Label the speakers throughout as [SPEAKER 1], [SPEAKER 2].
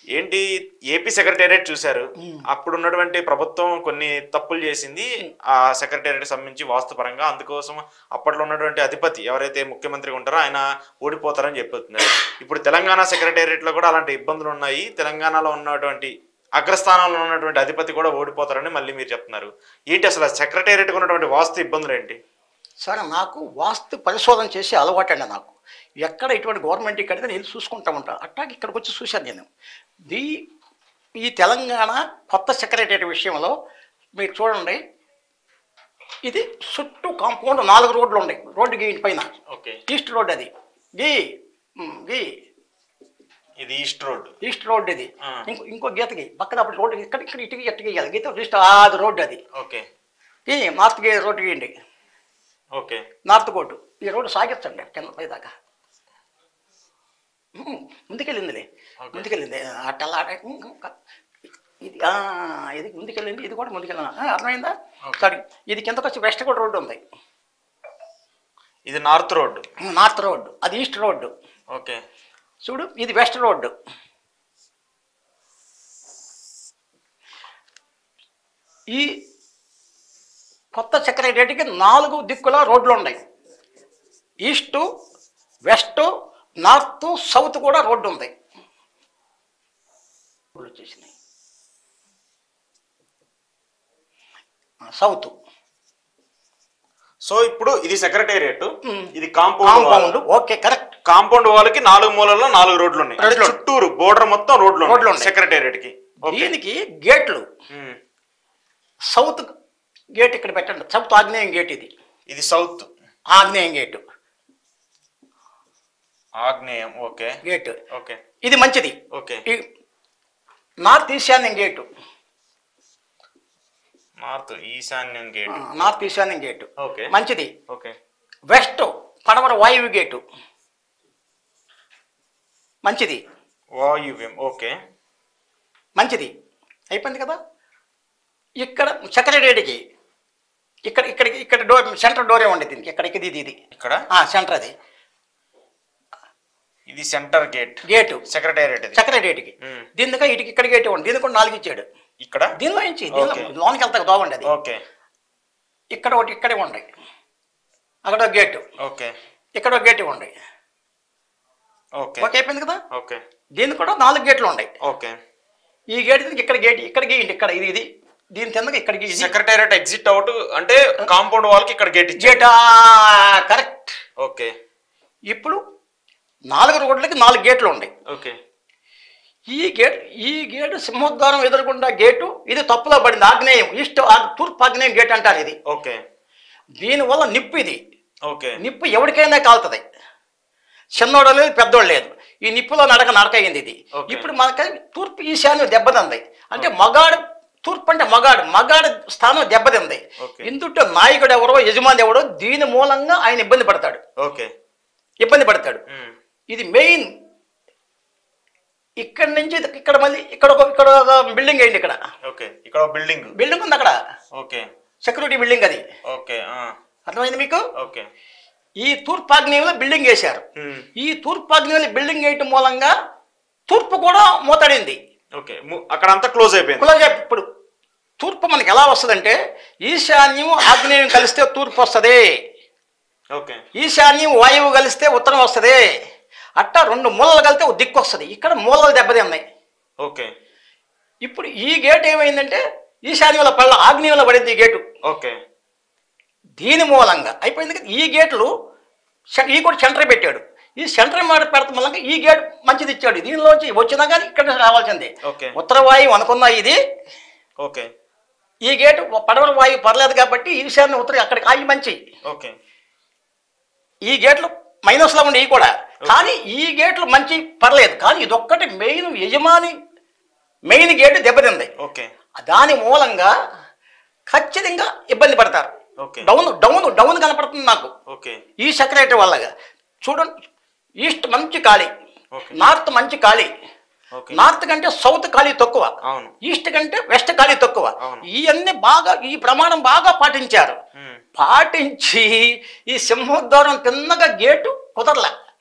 [SPEAKER 1] ఏంటి AP secretariat చూశారు అప్పుడు ఉన్నటువంటి ప్రభుత్వం కొన్ని తప్పులు చేసింది ఆ సెక్రటేరియట్ సంబంధించి వాస్తుపరంగా అందుకోసం అప్పట్లో ఉన్నటువంటి అధిపతి ఎవరైతే ముఖ్యమంత్రిగా ఉంటారో ఆయన ఓడిపోతారని చెప్తున్నారు ఇప్పుడు తెలంగాణ సెక్రటేరియట్ లో కూడా అలాంటి ఇబ్బందులు ఉన్నాయి తెలంగాణలో ఉన్నటువంటి అగ్రస్థానంలో ఉన్నటువంటి అధిపతి కూడా ఓడిపోతారని మళ్ళీ మీరు చెప్తున్నారు ఏంటి అసలు సెక్రటేరియట్ ఉన్నటువంటి వాస్తు ఇబ్బందులు ఏంటి
[SPEAKER 2] సరే నాకు వాస్తు పరిశోధన చేసి అలవాటండి నాకు ఎక్కడ ఇటువంటి గవర్నమెంట్ ఇక్కడ నేను చూసుకుంటా ఉంటా అట్టాగే ఇక్కడికి వచ్చి చూశాను నేను దీ ఈ తెలంగాణ కొత్త సెక్రటరీ విషయంలో మీరు చూడండి ఇది చుట్టూ కాంపౌండ్ నాలుగు రోడ్లు ఉన్నాయి రోడ్డు గీ పైన
[SPEAKER 1] ఓకే
[SPEAKER 2] ఈస్ట్ రోడ్ అది గీ ఉమ్, గీ
[SPEAKER 1] ఇది ఈస్ట్ రోడ్
[SPEAKER 2] ఈస్ట్ రోడ్ ఇది
[SPEAKER 1] ఆ.
[SPEAKER 2] ఇంకో ఇంకో గీతకి పక్కన అప్పుడు రోడ్డు ఇక్కడ ఇక్కడ ఇటు ఎట్టు గీయాలి గీత ఈస్ట్ అది రోడ్డు అది
[SPEAKER 1] ఓకే
[SPEAKER 2] ఈ నార్త్ గే రోడ్డు గీయండి
[SPEAKER 1] ఓకే
[SPEAKER 2] నార్త్ కోర్టు ఈ రోడ్డు సాగించండి కింద పైదాకా ఉమ్, ముందుకెళ్ళిందిలే
[SPEAKER 1] Okay.
[SPEAKER 2] ముందుకెళ్ళింది అట్టలా ఇది ఆ, ఇది ముందుకెళ్ళింది ఇది కూడా ముందుకెళ్ళిన అర్థమైందా
[SPEAKER 1] Okay.
[SPEAKER 2] సరే ఇది కిందకు వచ్చి వెస్ట్ కూడా రోడ్డు ఉంది
[SPEAKER 1] ఇది నార్త్ రోడ్
[SPEAKER 2] నార్త్ రోడ్డు అది ఈస్ట్ రోడ్డు
[SPEAKER 1] ఓకే
[SPEAKER 2] చూడు ఇది వెస్ట్ రోడ్డు ఈ కొత్త సెక్రటరీకి నాలుగు దిక్కుల రోడ్లు ఉన్నాయి ఈస్టు వెస్ట్ నార్త్ సౌత్ కూడా రోడ్డు ఉంది రోడ్లు వచ్చేసినాయి ఆ, సౌత్
[SPEAKER 1] సో ఇప్పుడు ఇది సెక్రటేరియట్
[SPEAKER 2] మ్మ్.
[SPEAKER 1] ఇది compound
[SPEAKER 2] compound okay correct
[SPEAKER 1] compound వాళ్ళకి నాలుగు మూలల్లో నాలుగు రోడ్లు ఉన్నాయి అంటే
[SPEAKER 2] రోడ్లు.
[SPEAKER 1] చుట్టూరు బోర్డర్ మొత్తం రోడ్లు
[SPEAKER 2] రోడ్లు
[SPEAKER 1] ఉన్నాయి
[SPEAKER 2] ఉన్నాయి.
[SPEAKER 1] సెక్రటేరియట్ కి ఓకే
[SPEAKER 2] దీనికి గేట్లు
[SPEAKER 1] మ్మ్.
[SPEAKER 2] సౌత్ గేట్ ఇక్కడ పెట్టండి సౌత్ ఆగ్నేయం గేట్ ఇది
[SPEAKER 1] ఇది సౌత్
[SPEAKER 2] ఆగ్నేయం గేటు
[SPEAKER 1] ఆగ్నేయం ఓకే
[SPEAKER 2] గేటు
[SPEAKER 1] ఓకే
[SPEAKER 2] ఇది మంచిది
[SPEAKER 1] ఓకే
[SPEAKER 2] ఈ నార్త్ ఈశాన్యం గేటు
[SPEAKER 1] నార్త్ ఈశాన్యం గేట్
[SPEAKER 2] నార్త్ ఈశాన్యం గేటు
[SPEAKER 1] ఓకే
[SPEAKER 2] మంచిది
[SPEAKER 1] ఓకే
[SPEAKER 2] వెస్ట్ పడమర వాయువు గేటు మంచిది
[SPEAKER 1] వాయువ్యం ఓకే
[SPEAKER 2] మంచిది అయిపోయింది కదా ఇక్కడ సెక్రటరీకి ఇక్కడ ఇక్కడ ఇక్కడ డోర్ సెంటర్ డోరే ఉండే దీనికి ఇక్కడ ఇది ఇది ఇది
[SPEAKER 1] ఇక్కడ
[SPEAKER 2] ఆ, సెంటర్ అది
[SPEAKER 1] ఇది సెంటర్ గేట్
[SPEAKER 2] గేటు
[SPEAKER 1] సెక్రటేరియట్ ఇది
[SPEAKER 2] సెక్రటరీకి
[SPEAKER 1] మ్మ్.
[SPEAKER 2] దీనికి ఇటుకి ఇక్కడ గేటు ఉంది దీనికి కూడా నాలుగు ఇచ్చాడు
[SPEAKER 1] ఇక్కడ
[SPEAKER 2] దీనిలో నుంచి దీనిలో
[SPEAKER 1] ఓకే.
[SPEAKER 2] లోనికి వెళ్తా దోవండి అది
[SPEAKER 1] ఓకే
[SPEAKER 2] ఇక్కడ ఒకటి ఇక్కడే ఉన్నాయి అక్కడ ఒక గేటు
[SPEAKER 1] ఓకే
[SPEAKER 2] ఇక్కడ ఒక గేటు ఉన్నాయి
[SPEAKER 1] ఓకే
[SPEAKER 2] ఓకే అయిపోయింది కదా
[SPEAKER 1] ఓకే
[SPEAKER 2] దీనికి కూడా నాలుగు గేట్లు ఉన్నాయి
[SPEAKER 1] ఓకే
[SPEAKER 2] ఈ గేట్ దీనికి ఇక్కడ గేట్ ఇక్కడ గీయండి ఇక్కడ ఇది ఇది దీని కిందకి ఇక్కడ గీయండి
[SPEAKER 1] సెక్రటేరియట్ ఎగ్జిట్ అవుట్ అంటే కాంపౌండ్ వాళ్ళకి ఇక్కడ గేట్ ఇచ్చారు
[SPEAKER 2] గేట్ కరెక్ట్
[SPEAKER 1] ఓకే
[SPEAKER 2] ఇప్పుడు నాలుగు రోడ్లకి నాలుగు గేట్లు ఉన్నాయి
[SPEAKER 1] ఓకే
[SPEAKER 2] ఈ గేట్ ఈ గేటు సింహోద్వారం ఎదురుకుండా గేటు ఇది తప్పులో పడింది ఆగ్నేయం ఈస్ట్ ఆ- తూర్పు ఆగ్నేయం గేట్ అంటారు ఇది
[SPEAKER 1] ఓకే
[SPEAKER 2] దీనివల్ల నిప్పు ఇది
[SPEAKER 1] ఓకే
[SPEAKER 2] నిప్పు ఎవరికైనా కాలుతుంది చిన్నోడు లేదు పెద్దోడు లేదు ఈ నిప్పులో నడక నడక అయింది ఇది
[SPEAKER 1] Okay.
[SPEAKER 2] ఇప్పుడు మనకి తూర్పు ఈశాన్యం దెబ్బతింది అంటే మగాడు తూర్పు అంటే మగాడు మగాడు స్థానం దెబ్బతింది
[SPEAKER 1] Okay.
[SPEAKER 2] ఇందుట్లో నాయకుడు ఎవరో యజమాని ఎవరో దీని మూలంగా ఆయన ఇబ్బంది పడతాడు
[SPEAKER 1] ఓకే
[SPEAKER 2] ఇబ్బంది పడతాడు
[SPEAKER 1] మ్మ్.
[SPEAKER 2] ఇది మెయిన్ ఇక్కడ నుంచి ఇక్కడ మళ్ళీ ఇక్కడ ఒక ఇక్కడ ఒక బిల్డింగ్ అయింది ఇక్కడ
[SPEAKER 1] ఓకే ఇక్కడ బిల్డింగ్
[SPEAKER 2] బిల్డింగ్ ఉంది అక్కడ
[SPEAKER 1] ఓకే
[SPEAKER 2] సెక్యూరిటీ బిల్డింగ్ అది
[SPEAKER 1] ఓకే ఆ,
[SPEAKER 2] అర్థమైంది మీకు
[SPEAKER 1] ఓకే
[SPEAKER 2] ఈ తూర్పాగ్నేయంలో బిల్డింగ్ వేశారు
[SPEAKER 1] మ్మ్.
[SPEAKER 2] ఈ తూర్పాగ్నేయంలో బిల్డింగ్ వేయటం మూలంగా తూర్పు కూడా మూతడింది
[SPEAKER 1] ఓకే ము- అక్కడ అంతా క్లోజ్ అయిపోయింది
[SPEAKER 2] కులజ ఇప్పుడు తూర్పు మనకి ఎలా వస్తుందంటే ఈశాన్యం ఆగ్నేయం కలిస్తే తూర్పు వస్తుంది
[SPEAKER 1] ఓకే
[SPEAKER 2] ఈశాన్యం వాయువు కలిస్తే ఉత్తరం వస్తుంది అట్టా రెండు మూలలు కలిస్తే ఒక దిక్కు వస్తుంది ఇక్కడ మూలలు దెబ్బతిన్నాయి
[SPEAKER 1] ఓకే
[SPEAKER 2] ఇప్పుడు ఈ గేట్ ఏమైందంటే ఈశాన్యంలో పళ్ళ ఆగ్నేయంలో పడింది ఈ గేటు
[SPEAKER 1] ఓకే
[SPEAKER 2] దీని మూలంగా అయిపోయింది కదా ఈ గేట్లు సె- ఈ కూడా సెంటర్ పెట్టాడు ఈ సెంటర్ మాట పెడతాం మూలంగా ఈ గేట్ మంచిది ఇచ్చాడు దీనిలోంచి వచ్చినా కానీ ఇక్కడ రావాల్సిందే
[SPEAKER 1] ఓకే
[SPEAKER 2] ఉత్తర వాయువు అనుకున్న ఇది
[SPEAKER 1] ఓకే
[SPEAKER 2] ఈ గేటు పడవల వాయువు పర్లేదు కాబట్టి ఈశాన్య ఉత్తర అక్కడికి ఆగి మంచి
[SPEAKER 1] ఓకే
[SPEAKER 2] ఈ గేట్లు మైనస్లో ఉండే ఈ కూడా కానీ ఈ గేట్లు మంచి పర్లేదు కానీ ఇదొక్కటి మెయిన్ యజమాని మెయిన్ గేటు దెబ్బతింది
[SPEAKER 1] ఓకే
[SPEAKER 2] దాని మూలంగా ఖచ్చితంగా ఇబ్బంది పడతారు
[SPEAKER 1] ఓకే
[SPEAKER 2] డౌన్ డౌన్ డౌన్ కనపడుతుంది నాకు
[SPEAKER 1] ఓకే
[SPEAKER 2] ఈ సెక్రటరీ వల్లగా చూడండి ఈస్ట్ మంచి ఖాళీ
[SPEAKER 1] ఓకే
[SPEAKER 2] నార్త్ మంచి ఖాళీ
[SPEAKER 1] ఓకే
[SPEAKER 2] నార్త్ కంటే సౌత్ ఖాళీ తక్కువ
[SPEAKER 1] అవును
[SPEAKER 2] ఈస్ట్ కంటే వెస్ట్ ఖాళీ తక్కువ
[SPEAKER 1] అవును.
[SPEAKER 2] ఇవన్నీ బాగా ఈ ప్రమాణం బాగా పాటించారు
[SPEAKER 1] మ్మ్.
[SPEAKER 2] పాటించి ఈ సింహోద్వారం తిన్నగా గేటు కుదరలే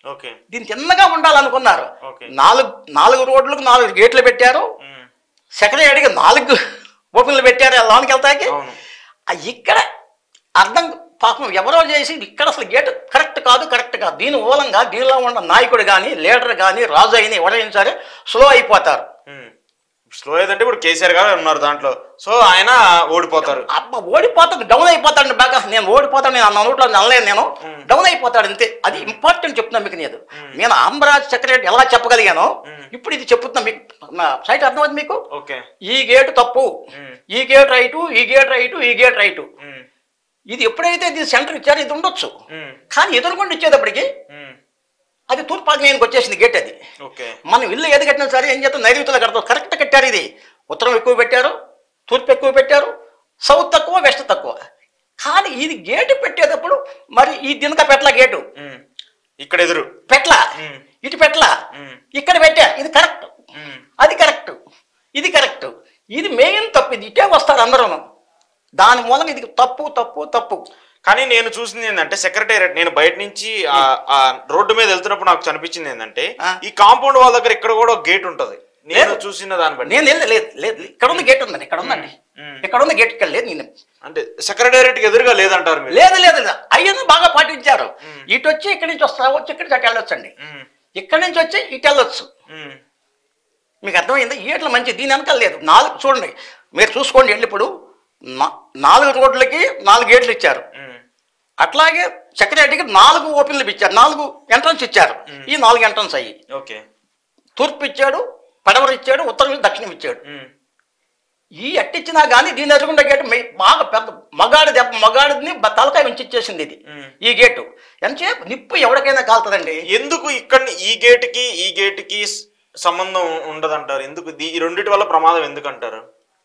[SPEAKER 1] ఓకే
[SPEAKER 2] దీని చిన్నగా ఉండాలనుకున్నారు
[SPEAKER 1] ఓకే
[SPEAKER 2] నాలుగు నాలుగు రోడ్లకు నాలుగు గేట్లు పెట్టారు
[SPEAKER 1] ఉమ్,
[SPEAKER 2] సెక్రటరీకి నాలుగు ఓపెన్లు పెట్టారు లోనికి వెళ్తాకి
[SPEAKER 1] అవును
[SPEAKER 2] ఆ ఇక్కడ అర్థం పాపం ఎవరో చేసి ఇక్కడ అసలు గేట్ కరెక్ట్ కాదు కరెక్ట్ కాదు దీని మూలంగా దీనిలో ఉన్న నాయకుడు కానీ లీడర్ కానీ రాజు అయినా ఎవరైనా సరే స్లో అయిపోతారు
[SPEAKER 1] స్లో ఏదంటే ఇప్పుడు కేసీఆర్ గారు ఉన్నారు దాంట్లో సో ఆయన ఓడిపోతారు
[SPEAKER 2] అబ్బా ఓడిపోతాడు డౌన్ అయిపోతాడు బాగా నేను ఓడిపోతాను నేను అన్న నోట్లో నల్లలేను నేను డౌన్ అయిపోతాడు అంతే అది ఇంపార్టెంట్ చెప్తున్నా మీకు నేను నేను ఆంధ్రాజ్ సెక్రటరీ ఎలా చెప్పగలిగానో ఇప్పుడు ఇది చెప్తున్నా మీకు నా సైట్ అర్థమవుతుంది మీకు
[SPEAKER 1] ఓకే
[SPEAKER 2] ఈ గేటు తప్పు
[SPEAKER 1] ఉమ్,
[SPEAKER 2] ఈ గేట్ రైటు ఈ గేట్ రైటు ఈ గేట్ రైటు
[SPEAKER 1] ఉమ్,
[SPEAKER 2] ఇది ఎప్పుడైతే దీని సెంటర్ ఇచ్చారో ఇది ఉండొచ్చు
[SPEAKER 1] ఉమ్,
[SPEAKER 2] కానీ ఎదురుకుండా ఇచ్చేటప్పటికి
[SPEAKER 1] ఉమ్,
[SPEAKER 2] అది తూర్పాగ్నేయానికి వచ్చేసింది గేట్ అది
[SPEAKER 1] ఓకే
[SPEAKER 2] మనం ఇల్లు ఏది కట్టినా సరే ఏం చేస్తాం నైరుతులు కడతాం కరెక్ట్ కట్టారు ఇది ఉత్తరం ఎక్కువ పెట్టారు తూర్పు ఎక్కువ పెట్టారు సౌత్ తక్కువ వెస్ట్ తక్కువ కానీ ఇది గేటు పెట్టేటప్పుడు మరి ఈ దినక పెట్ల గేటు
[SPEAKER 1] ఉమ్, ఇక్కడ ఎదురు
[SPEAKER 2] పెట్ల
[SPEAKER 1] ఉమ్,
[SPEAKER 2] ఇటు పెట్ల
[SPEAKER 1] ఉమ్,
[SPEAKER 2] ఇక్కడ పెట్టా ఇది కరెక్ట్
[SPEAKER 1] ఉమ్,
[SPEAKER 2] అది కరెక్ట్ ఇది కరెక్ట్ ఇది మెయిన్ తప్పు ఇది ఇటే వస్తారు అందరూ దాని మూలంగా ఇది తప్పు తప్పు తప్పు
[SPEAKER 1] కానీ నేను చూసింది ఏంటంటే సెక్రటేరియట్ నేను బయట నుంచి ఆ- ఆ రోడ్డు మీద వెళ్తున్నప్పుడు నాకు కనిపించింది ఏంటంటే
[SPEAKER 2] ఆ.
[SPEAKER 1] ఈ కాంపౌండ్ వాళ్ళ దగ్గర ఇక్కడ కూడా ఒక గేట్ ఉంటది నేను
[SPEAKER 2] లేదు.
[SPEAKER 1] చూసిన దాన్ని బట్టి
[SPEAKER 2] నేను వెళ్ళి లేదు లేదు ఇక్కడ ఉంది గేట్ ఉందండి ఇక్కడ ఉందండి
[SPEAKER 1] ఉమ్.
[SPEAKER 2] ఇక్కడ ఉంది గేట్ ఇక్కడ లేదు నేను
[SPEAKER 1] అంటే సెక్రటేరియట్ ఎదురుగా లేదంటారు మీరు
[SPEAKER 2] లేదు లేదు లేదు అయ్యను బాగా పాటించారు ఇటు వచ్చి ఇక్కడి నుంచి వస్తా వచ్చి ఇక్కడి నుంచి అటు వెళ్ళొచ్చండి
[SPEAKER 1] ఉమ్,
[SPEAKER 2] ఇక్కడి నుంచి వచ్చి ఇటు వెళ్ళొచ్చు
[SPEAKER 1] ఉమ్,
[SPEAKER 2] మీకు అర్థమైంది ఈ ఎట్లా మంచి దీని వెనకాల లేదు నాలుగు చూడండి మీరు చూసుకోండి వెళ్ళి ఇప్పుడు నా- నాలుగు రోడ్లకి నాలుగు గేట్లు ఇచ్చారు
[SPEAKER 1] ఉమ్,
[SPEAKER 2] అట్లాగే సెక్రటరీకి నాలుగు ఓపెన్లు ఇచ్చారు నాలుగు ఎంట్రన్స్ ఇచ్చారు ఈ నాలుగు ఎంట్రన్స్ అయ్యి
[SPEAKER 1] ఓకే
[SPEAKER 2] తూర్పు ఇచ్చాడు పడవరు ఇచ్చాడు ఉత్తరం దక్షిణం ఇచ్చాడు
[SPEAKER 1] ఉమ్,
[SPEAKER 2] ఈ అట్టిచ్చినా కానీ దీని ఎదురుకుండా గేటు మెయి- బాగా పెద్ద మగాడి దెబ్బ మగాడిని బ- తలకాయ ఉంచి ఇచ్చేసింది ఇది
[SPEAKER 1] ఉమ్.
[SPEAKER 2] ఈ గేటు ఎంతసేపు నిప్పు ఎవరికైనా కాలుతుందండి
[SPEAKER 1] ఎందుకు ఇక్కడ ఈ గేటుకి ఈ గేటుకి స్- సంబంధం ఉండదంటారు ఎందుకు దీ- ఈ రెండిటి వల్ల ప్రమాదం ఎందుకు అంటారు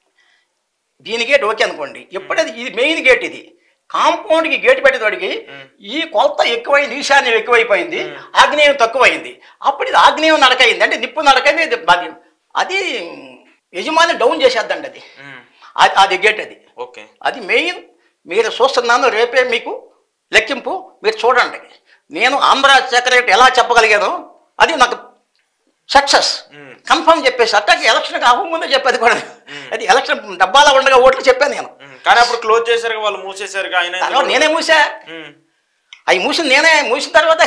[SPEAKER 2] దీని గేట్ ఓకే అనుకోండి ఎప్పుడైతే ఇది మెయిన్ గేట్ ఇది కాంపౌండ్కి గేట్ పెట్టేటోడికి ఈ కొలత ఎక్కువైంది ఈశాన్యం ఎక్కువైపోయింది ఆగ్నేయం తక్కువైంది అప్పుడు ఇది ఆగ్నేయం నడకైంది అంటే నిప్పు నడకైంది ఇది అది అది యజమాని డౌన్ చేసేద్దండి అది
[SPEAKER 1] ఉమ్,
[SPEAKER 2] అది అది గేట్ అది
[SPEAKER 1] ఓకే
[SPEAKER 2] అది మెయిన్ మీరు చూస్తున్నాను రేపే మీకు లెక్కింపు మీరు చూడండి నేను ఆంధ్ర సెక్రటరీ ఎలా చెప్పగలిగానో అది నాకు సక్సెస్
[SPEAKER 1] ఉమ్,
[SPEAKER 2] కన్ఫర్మ్ చెప్పేసి అట్టాకి ఎలక్షన్ అవ్వముందే చెప్పేది కూడా అది ఎలక్షన్ డబ్బాలో ఉండగా ఓట్లు చెప్పాను నేను
[SPEAKER 1] ఉమ్. కానీ అప్పుడు క్లోజ్ చేశారు వాళ్ళు మూసేశారు ఆయన
[SPEAKER 2] తర్వాత నేనే మూసా
[SPEAKER 1] ఉమ్.
[SPEAKER 2] అవి మూసింది నేనే మూసిన తర్వాత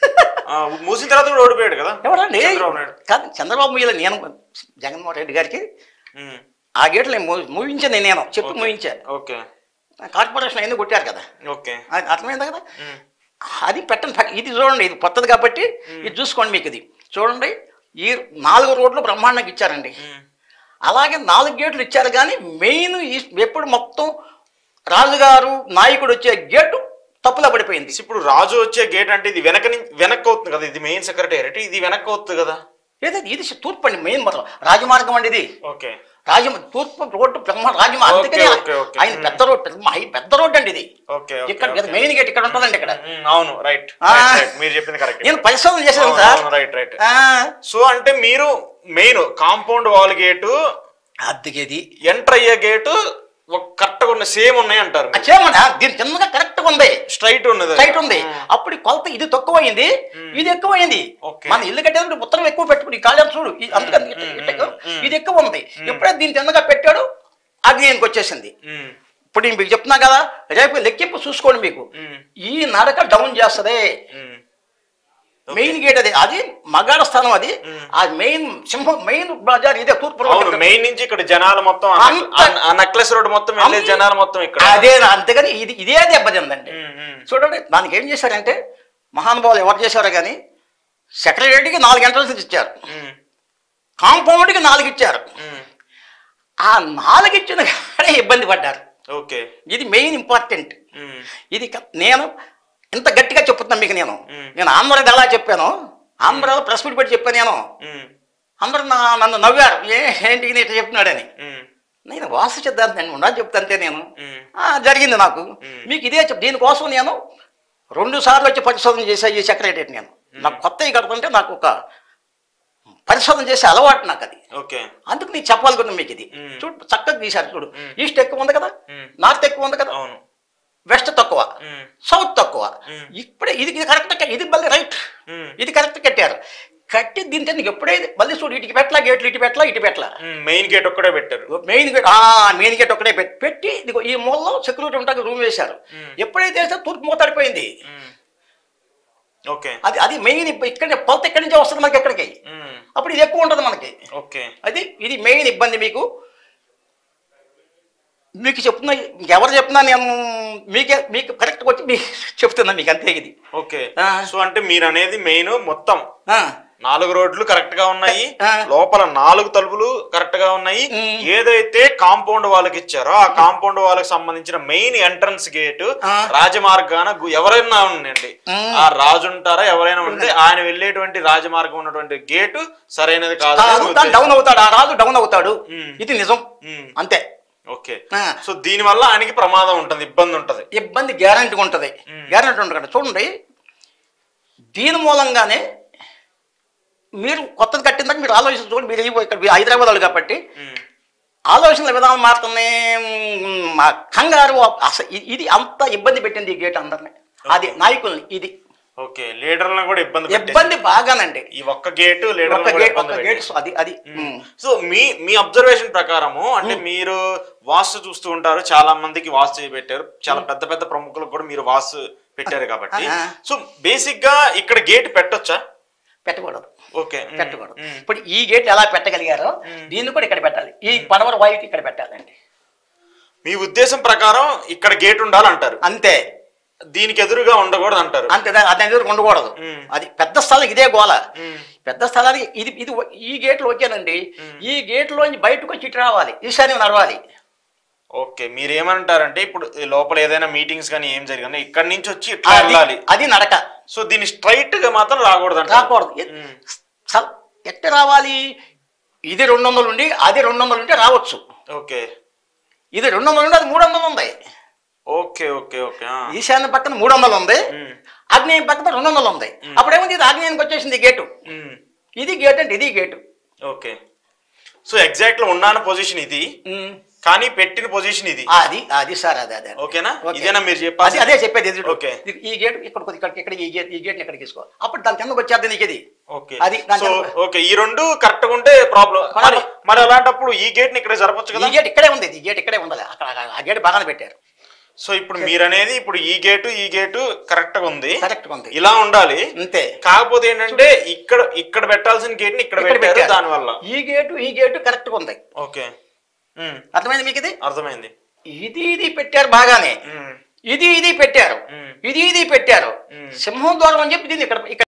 [SPEAKER 1] ఆ, మూసిన తర్వాత కూడా ఓడిపోయాడు కదా
[SPEAKER 2] ఎవరండి
[SPEAKER 1] చంద్రబాబు నాయుడు
[SPEAKER 2] కాదు చంద్రబాబు మీద నేను జగన్మోహన్ రెడ్డి గారికి
[SPEAKER 1] ఉమ్,
[SPEAKER 2] ఆ గేట్లు నేను మూ- మూయించాను నేను చెప్పి మూయించా
[SPEAKER 1] ఓకే
[SPEAKER 2] కార్పొరేషన్ ఎందుకు కొట్టారు కదా
[SPEAKER 1] ఓకే
[SPEAKER 2] అది అర్థమైంది కదా
[SPEAKER 1] ఉమ్,
[SPEAKER 2] అది పెట్టండి పక్క- ఇది చూడండి ఇది కొత్తది కాబట్టి ఇది చూసుకోండి మీకు ఇది చూడండి ఈ నాలుగు రోడ్లు బ్రహ్మాండంగా ఇచ్చారండి
[SPEAKER 1] ఉమ్,
[SPEAKER 2] అలాగే నాలుగు గేట్లు ఇచ్చారు కానీ మెయిన్ ఈ- ఎప్పుడు మొత్తం రాజుగారు నాయకుడు వచ్చే గేటు తప్పులో పడిపోయింది
[SPEAKER 1] ఇప్పుడు రాజు వచ్చే గేట్ అంటే ఇది వెనక నుంచి వెనక్కి అవుతుంది కదా ఇది మెయిన్ సెక్రటేరియట్ ఇది వెనక్కి అవుతుంది కదా
[SPEAKER 2] ఏదైతే ఇది తూర్పు అండి మెయిన్ మొత్తం రాజమార్గం అండి ఇది
[SPEAKER 1] ఓకే
[SPEAKER 2] రాజ తూర్పు రోడ్డు బ్రహ్మ రాజమ
[SPEAKER 1] ఓకే,
[SPEAKER 2] అందుకనే
[SPEAKER 1] ఓకే, ఓకే.
[SPEAKER 2] ఆయన పెద్ద రోడ్ పెద్ద హై- పెద్ద రోడ్ అండి ఇది
[SPEAKER 1] ఓకే ఓకే,
[SPEAKER 2] ఇక్కడ
[SPEAKER 1] ఓకే.
[SPEAKER 2] మెయిన్ గేట్ ఇక్కడ ఉంటుందండి ఇక్కడ
[SPEAKER 1] ఉమ్, అవును రైట్
[SPEAKER 2] ఆ.
[SPEAKER 1] మీరు చెప్పింది కరెక్ట్
[SPEAKER 2] నేను పరిశోధన చేశాను సార్
[SPEAKER 1] రైట్ రైట్
[SPEAKER 2] ఆ,
[SPEAKER 1] సో అంటే మీరు మెయిన్ కాంపౌండ్ వాల్ గేటు
[SPEAKER 2] అద్దెకేది
[SPEAKER 1] ఎంటర్ అయ్యే గేటు కరెక్ట్ గా ఉన్న సేమ్ ఉన్నాయి అంటారు
[SPEAKER 2] చేయమన్నా దీని చిన్నగా కరెక్ట్ గా ఉంది
[SPEAKER 1] స్ట్రైట్ ఉన్నది
[SPEAKER 2] సైట్ ఉంది అప్పుడు ఈ కొలత ఇది తక్కువైంది ఇది ఎక్కువైంది
[SPEAKER 1] ఓకే.
[SPEAKER 2] మన ఇల్లు కట్టేటప్పుడు ఉత్తరం ఎక్కువ పెట్టుకుని ఈ కాళ్ళని చూడు ఈ- అందుకని ఇట్ట- ఇట్ట- ఇది ఎక్కువ ఉంది ఎప్పుడైతే దీని చిన్నగా పెట్టాడు అది దీనికి వచ్చేసింది
[SPEAKER 1] ఉమ్,
[SPEAKER 2] ఇప్పుడు నేను మీకు చెప్తున్నా కదా రేపు లెక్కింపు చూసుకోండి మీకు
[SPEAKER 1] ఉమ్,
[SPEAKER 2] ఈ నడక డౌన్ చేస్తుంది
[SPEAKER 1] ఉమ్.
[SPEAKER 2] మెయిన్ గేట్ అది అది మగాడ స్థానం అది ఆ మెయిన్ సింహం మెయిన్ బజార్ ఇదే తూర్పు రోడ్డు.
[SPEAKER 1] అవును మెయిన్ నుంచి ఇక్కడ జనాలు మొత్తం ఆ నక్-
[SPEAKER 2] అంత-
[SPEAKER 1] ఆ నెక్లెస్ రోడ్ మొత్తం వెళ్ళే
[SPEAKER 2] అంత-
[SPEAKER 1] జనాలు మొత్తం ఇక్కడ
[SPEAKER 2] అదే అంతేగాని ఇది ఇదే దెబ్బతిందండి
[SPEAKER 1] ఉమ్, ఉమ్,
[SPEAKER 2] చూడండి దానికి ఏం చేశారంటే మహానుభావులు ఎవరు చేశారో కానీ సెక్రటరీకి నాలుగు ఎంట్రన్స్ ఇచ్చారు
[SPEAKER 1] ఉమ్,
[SPEAKER 2] కాంపౌండ్కి నాలుగు ఇచ్చారు
[SPEAKER 1] ఉమ్.
[SPEAKER 2] ఆ నాలుగు ఇచ్చిన కాడే ఇబ్బంది పడ్డారు
[SPEAKER 1] ఓకే
[SPEAKER 2] ఇది మెయిన్ ఇంపార్టెంట్
[SPEAKER 1] ఉమ్,
[SPEAKER 2] ఇది క- నేను ఇంత గట్టిగా చెప్తున్నాను మీకు నేను
[SPEAKER 1] మ్మ్.
[SPEAKER 2] నేను ఆంధ్రది ఎలా చెప్పాను ఆంధ్రలో ప్రెస్ మీట్ పెట్టి చెప్పాను నేను
[SPEAKER 1] ఉమ్,
[SPEAKER 2] అందరూ నా నన్ను నవ్వారు ఏ ఏంటి ఈయన ఇట్లా చెప్తున్నాడని
[SPEAKER 1] ఉమ్,
[SPEAKER 2] నేను వాస్తు సిద్ధాంతం నేను ఉన్నది చెప్తాంతే నేను
[SPEAKER 1] ఉమ్.
[SPEAKER 2] ఆ, జరిగింది నాకు మీకు ఇదే చెప్ దీనికోసం నేను రెండు సార్లు వచ్చి పరిశోధన చేశా ఈ సెక్రటరీ నేను నాకు కొత్తవి కడుతుంటే నాకు ఒక పరిశోధన చేసే అలవాటు నాకు అది
[SPEAKER 1] ఓకే
[SPEAKER 2] అందుకు నీకు చెప్పాలనుకున్నా మీకు ఇది
[SPEAKER 1] మ్మ్.
[SPEAKER 2] చూడు చక్కగా తీశారు చూడు ఈస్ట్ ఎక్కువ ఉంది కదా
[SPEAKER 1] మ్మ్.
[SPEAKER 2] నార్త్ ఎక్కువ ఉంది కదా
[SPEAKER 1] అవును
[SPEAKER 2] వెస్ట్ తక్కువ
[SPEAKER 1] ఉమ్,
[SPEAKER 2] సౌత్ తక్కువ
[SPEAKER 1] మ్మ్.
[SPEAKER 2] ఇప్పుడే ఇది ఇది కరెక్ట్ ఇది మళ్ళీ రైట్
[SPEAKER 1] ఉమ్,
[SPEAKER 2] ఇది కరెక్ట్ కట్టారు కట్టి దీంతో నీకు ఎప్పుడైతే మళ్ళీ చూడు ఇటుకి పెట్టలా గేట్లు ఇటు పెట్టలా ఇటు పెట్టలా
[SPEAKER 1] ఉమ్, మెయిన్ గేట్ ఒక్కడే పెట్టారు
[SPEAKER 2] మెయిన్ గేట్ ఆ మెయిన్ గేట్ ఒక్కడే పెట్టి పెట్టి ఇదిగో ఈ మూలలో సెక్యూరిటీ ఉంటాక రూమ్ వేశారు
[SPEAKER 1] మ్మ్.
[SPEAKER 2] ఎప్పుడైతే వేస్తే తూర్పు మూతడిపోయింది
[SPEAKER 1] ఉమ్, ఓకే
[SPEAKER 2] అది అది మెయిన్ ఇక్కడ కొలత ఎక్కడి నుంచే వస్తుంది మనకి ఎక్కడికి
[SPEAKER 1] ఉమ్,
[SPEAKER 2] అప్పుడు ఇది ఎక్కువ ఉంటుంది మనకి
[SPEAKER 1] ఓకే
[SPEAKER 2] అది ఇది మెయిన్ ఇబ్బంది మీకు మీకు చెప్తున్నా ఎవరు చెప్తున్నా నేను మీకే మీకు కరెక్ట్గా వచ్చి మీకు చెప్తున్నా మీకు అంతే ఇది
[SPEAKER 1] ఓకే
[SPEAKER 2] ఆ.
[SPEAKER 1] సో అంటే మీరు అనేది మెయిన్ మొత్తం
[SPEAKER 2] ఆ,
[SPEAKER 1] నాలుగు రోడ్లు కరెక్ట్ గా ఉన్నాయి
[SPEAKER 2] ఆ.
[SPEAKER 1] లోపల నాలుగు తలుపులు కరెక్ట్ గా ఉన్నాయి
[SPEAKER 2] ఉమ్.
[SPEAKER 1] ఏదైతే కాంపౌండ్ వాళ్ళకి ఇచ్చారో ఆ కాంపౌండ్ వాళ్ళకి సంబంధించిన మెయిన్ ఎంట్రన్స్ గేట్
[SPEAKER 2] ఆ.
[SPEAKER 1] రాజమార్గాన గు- ఎవరైనా ఉండండి
[SPEAKER 2] ఉమ్.
[SPEAKER 1] ఆ రాజు ఉంటారా ఎవరైనా ఉంటే ఆయన వెళ్ళేటువంటి రాజమార్గం ఉన్నటువంటి గేటు సరైనది కాదు
[SPEAKER 2] కాదు, దాని డౌన్ అవుతాడు ఆ రాజు డౌన్ అవుతాడు
[SPEAKER 1] ఉమ్.
[SPEAKER 2] ఇది నిజం
[SPEAKER 1] ఉమ్.
[SPEAKER 2] అంతే
[SPEAKER 1] ఓకే
[SPEAKER 2] ఆ.
[SPEAKER 1] సో దీని వల్ల ఆయనకి ప్రమాదం ఉంటుంది ఇబ్బంది ఉంటది
[SPEAKER 2] ఇబ్బంది గ్యారంటీగా ఉంటుంది
[SPEAKER 1] మ్మ్.
[SPEAKER 2] గ్యారంటీ ఉంటుంది చూడండి దీని మూలంగానే మీరు కొత్తది కట్టిందాక మీరు ఆలోచించి చూడండి మీరు ఈ- ఇక్కడ హైదరాబాద్ వాళ్ళు కాబట్టి
[SPEAKER 1] ఉమ్.
[SPEAKER 2] ఆలోచనల విధానం మారుతున్నాయి మ్మ్, మా కంగారు అసలు ఇ- ఇది అంత ఇబ్బంది పెట్టింది ఈ గేట్ అందరిని అది నాయకుల్ని ఇది
[SPEAKER 1] ఓకే లీడర్లను కూడా ఇబ్బంది పెట్టేసి
[SPEAKER 2] ఇబ్బంది బాగానండి
[SPEAKER 1] ఈ ఒక్క గేటు
[SPEAKER 2] ఒక
[SPEAKER 1] లీడర్లను కూడా
[SPEAKER 2] గేట్
[SPEAKER 1] ఇబ్బంది
[SPEAKER 2] ఒక
[SPEAKER 1] పెట్టేసి
[SPEAKER 2] గేట్ అది అది మ్మ్.
[SPEAKER 1] సో మీ మీ అబ్జర్వేషన్ ప్రకారము అంటే మీరు వాస్తు చూస్తూ ఉంటారు చాలా మందికి వాస్తు పెట్టారు చాలా పెద్ద పెద్ద ప్రముఖులకు కూడా మీరు వాస్తు పెట్టారు కాబట్టి
[SPEAKER 2] ఆ.
[SPEAKER 1] సో బేసిక్ గా ఇక్కడ గేట్ పెట్టొచ్చా
[SPEAKER 2] పెట్టకూడదు
[SPEAKER 1] ఓకే ఉమ్,
[SPEAKER 2] పెట్టకూడదు
[SPEAKER 1] ఉమ్.
[SPEAKER 2] ఇప్పుడు ఈ గేట్ ఎలా పెట్టగలిగారో దీన్ని కూడా ఇక్కడ పెట్టాలి ఈ పడవర వాయుకి ఇక్కడ పెట్టాలండి
[SPEAKER 1] మీ ఉద్దేశం ప్రకారం ఇక్కడ గేట్ ఉండాలంటారు
[SPEAKER 2] అంతే
[SPEAKER 1] దీనికి ఎదురుగా ఉండకూడదు అంటారు
[SPEAKER 2] అంతే దా- దాని ఎదురు ఉండకూడదు
[SPEAKER 1] మ్మ్.
[SPEAKER 2] అది పెద్ద స్థలం ఇదే గోల
[SPEAKER 1] ఉమ్,
[SPEAKER 2] పెద్ద స్థలానికి ఇది ఇది ఓ- ఈ గేట్లు ఓకేనండి ఈ గేట్లోంచి బయటకు వచ్చి ఇటు రావాలి ఈశాన్యం నడవాలి
[SPEAKER 1] ఓకే మీరు ఏమంటారంటే ఇప్పుడు ఈ లోపల ఏదైనా మీటింగ్స్ కానీ ఏం జరిగినా ఇక్కడ నుంచి వచ్చి ఇట్లా
[SPEAKER 2] అది
[SPEAKER 1] వెళ్ళాలి
[SPEAKER 2] అది నడక
[SPEAKER 1] సో దీన్ని స్ట్రైట్ గా మాత్రం రాకూడదు అంటారు
[SPEAKER 2] రాకూడదు ఎ- స్థల- ఎట్ట రావాలి ఇది రెండు వందలు ఉండి అది రెండు వందలు ఉంటే రావచ్చు
[SPEAKER 1] ఓకే
[SPEAKER 2] ఇది రెండు వందలు ఉండి అది మూడు వందలు ఉంది
[SPEAKER 1] ఓకే ఓకే ఓకే ఆ.
[SPEAKER 2] ఈశాన్య పక్కన మూడు వందలు ఉంది
[SPEAKER 1] ఉమ్,
[SPEAKER 2] ఆగ్నేయం పక్కన రెండు వందలు ఉంది అప్పుడేముంది ఇది ఆగ్నేయానికి వచ్చేసింది ఈ గేటు
[SPEAKER 1] ఉమ్.
[SPEAKER 2] ఇది గేట్ అంటే ఇది గేటు
[SPEAKER 1] ఓకే సో ఎగ్జాక్ట్ లో ఉన్నాన పొజిషన్ ఇది
[SPEAKER 2] ఉమ్.
[SPEAKER 1] కానీ పెట్టిన పొజిషన్ ఇది
[SPEAKER 2] అది అది సార్ అదే అదే
[SPEAKER 1] ఓకేనా
[SPEAKER 2] ఓకే.
[SPEAKER 1] ఇదేనా మీరు
[SPEAKER 2] అది
[SPEAKER 1] చెప్పాలి
[SPEAKER 2] అదే చెప్పేది ఎదురు
[SPEAKER 1] ఓకే.
[SPEAKER 2] ఈ గేట్ ఇక్కడ కొద్ది- ఇక్కడ ఇక్కడ ఈ గేట్ ఈ గేట్ ఇక్కడ తీసుకో అప్పుడు దాని కిందకు వచ్చేది నీకు ఇది
[SPEAKER 1] ఓకే
[SPEAKER 2] అది దాని
[SPEAKER 1] సో
[SPEAKER 2] కింద-
[SPEAKER 1] ఓకే ఈ రెండు కరెక్ట్ గా ఉంటే ప్రాబ్లం మరి మరి అలాంటప్పుడు ఈ గేట్ ని ఇక్కడ జరపచ్చు
[SPEAKER 2] ఈ
[SPEAKER 1] కదా
[SPEAKER 2] గేట్ ఇక్కడే ఉంది ఈ గేట్ ఇక్కడే ఉండాలి అక్కడ ఆ గేట్ బాగానే పెట్టారు
[SPEAKER 1] సో ఇప్పుడు మీరు అనేది ఇప్పుడు ఈ గేటు ఈ గేటు కరెక్ట్ గా ఉంది
[SPEAKER 2] కరెక్ట్గా ఉంది
[SPEAKER 1] ఇలా ఉండాలి
[SPEAKER 2] అంతే
[SPEAKER 1] కాకపోతే ఏంటంటే ఇక్కడ ఇక్కడ పెట్టాల్సిన గేట్ ని ఇక్కడ
[SPEAKER 2] ఇక్కడ
[SPEAKER 1] పెట్టారు
[SPEAKER 2] పెట్టారు.
[SPEAKER 1] దాని వల్ల
[SPEAKER 2] ఈ గేటు ఈ గేటు కరెక్ట్గా ఉంది
[SPEAKER 1] ఓకే ఉమ్,
[SPEAKER 2] అర్థమైంది మీకు ఇది
[SPEAKER 1] అర్థమైంది
[SPEAKER 2] ఇది ఇది పెట్టారు బాగానే
[SPEAKER 1] ఉమ్,
[SPEAKER 2] ఇది ఇది పెట్టారు
[SPEAKER 1] ఉమ్.
[SPEAKER 2] ఇది ఇది పెట్టారు
[SPEAKER 1] మ్మ్.
[SPEAKER 2] సింహం ద్వారం అని చెప్పి దీన్ని ఇక్కడ ఇక్కడ